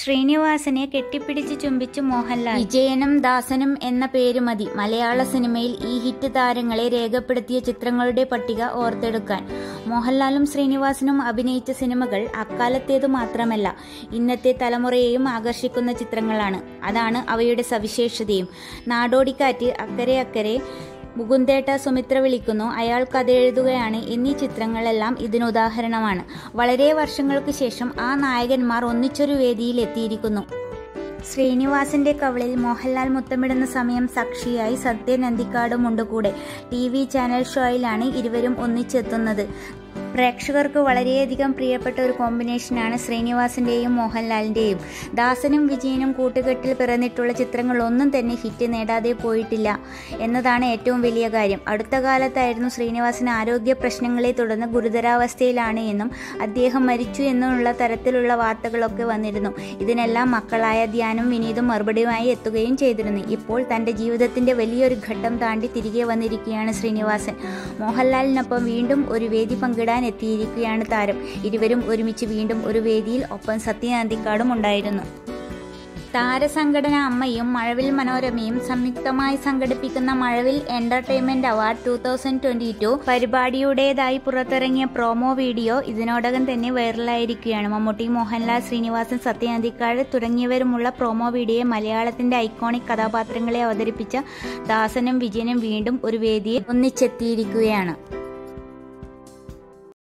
ശ്രീനിവാസനെ കെട്ടിപ്പിടിച്ച് ചുംബിച്ചു മോഹൻലാൽ വിജയനും ദാസനും എന്ന പേര് മതി മലയാള സിനിമയിൽ ഈ ഹിറ്റ് താരങ്ങളെ രേഖപ്പെടുത്തിയ ചിത്രങ്ങളുടെ പട്ടിക ഓർത്തെടുക്കാൻ മോഹൻലാലും ശ്രീനിവാസനും അഭിനയിച്ച സിനിമകൾ അക്കാലത്തേതു മാത്രമല്ല ഇന്നത്തെ തലമുറയെയും ആകർഷിക്കുന്ന ചിത്രങ്ങളാണ് അതാണ് അവയുടെ സവിശേഷതയും നാടോടിക്കാറ്റ് അക്കരെ അക്കരെ മുകുന്ദേട്ട സുമിത്ര വിളിക്കുന്നു അയാൾ കഥ എഴുതുകയാണ് എന്നീ ചിത്രങ്ങളെല്ലാം ഇതിനുദാഹരണമാണ് വളരെ വർഷങ്ങൾക്ക് ശേഷം ആ നായകന്മാർ ഒന്നിച്ചൊരു വേദിയിൽ എത്തിയിരിക്കുന്നു ശ്രീനിവാസിന്റെ കവളിൽ മോഹൻലാൽ മുത്തമിടുന്ന സമയം സാക്ഷിയായി സത്യൻ അന്തിക്കാടുമുണ്ട് കൂടെ ടി വി ചാനൽ ഷോയിലാണ് ഇരുവരും ഒന്നിച്ചെത്തുന്നത് പ്രേക്ഷകർക്ക് വളരെയധികം പ്രിയപ്പെട്ട ഒരു കോമ്പിനേഷനാണ് ശ്രീനിവാസിന്റെയും മോഹൻലാലിന്റെയും ദാസനും വിജയനും കൂട്ടുകെട്ടിൽ പിറന്നിട്ടുള്ള ചിത്രങ്ങളൊന്നും തന്നെ ഹിറ്റ് നേടാതെ പോയിട്ടില്ല എന്നതാണ് ഏറ്റവും വലിയ കാര്യം അടുത്ത കാലത്തായിരുന്നു ശ്രീനിവാസന് ആരോഗ്യ പ്രശ്നങ്ങളെ തുടർന്ന് ഗുരുതരാവസ്ഥയിലാണ് എന്നും അദ്ദേഹം മരിച്ചു എന്നുള്ള തരത്തിലുള്ള വാർത്തകളൊക്കെ വന്നിരുന്നു ഇതിനെല്ലാം മക്കളായ ധ്യാനും വിനീതും മറുപടിയുമായി എത്തുകയും ചെയ്തിരുന്നു ഇപ്പോൾ തന്റെ ജീവിതത്തിന്റെ വലിയൊരു ഘട്ടം താണ്ടി തിരികെ വന്നിരിക്കുകയാണ് ശ്രീനിവാസൻ മോഹൻലാലിനൊപ്പം വീണ്ടും ഒരു വേദി പങ്കിടാൻ എത്തിയിരിക്കുകയാണ് താരം ഇരുവരും ഒരുമിച്ച് വീണ്ടും ഒരു വേദിയിൽ ഒപ്പം സത്യനാന്തിക്കാടും ഉണ്ടായിരുന്നു താരസംഘടന അമ്മയും മഴവിൽ മനോരമയും സംയുക്തമായി സംഘടിപ്പിക്കുന്ന Mazhavil entertainment award two thousand twenty two പരിപാടിയുടേതായി പുറത്തിറങ്ങിയ പ്രോമോ വീഡിയോ ഇതിനോടകം തന്നെ വൈറലായിരിക്കുകയാണ് മമ്മൂട്ടി മോഹൻലാൽ ശ്രീനിവാസൻ സത്യനന്ദിക്കാട് തുടങ്ങിയവരുമുള്ള പ്രോമോ വീഡിയോ മലയാളത്തിന്റെ ഐക്കോണിക് കഥാപാത്രങ്ങളെ അവതരിപ്പിച്ച ദാസനും വിജയനും വീണ്ടും ഒരു വേദിയിൽ ഒന്നിച്ചെത്തിയിരിക്കുകയാണ്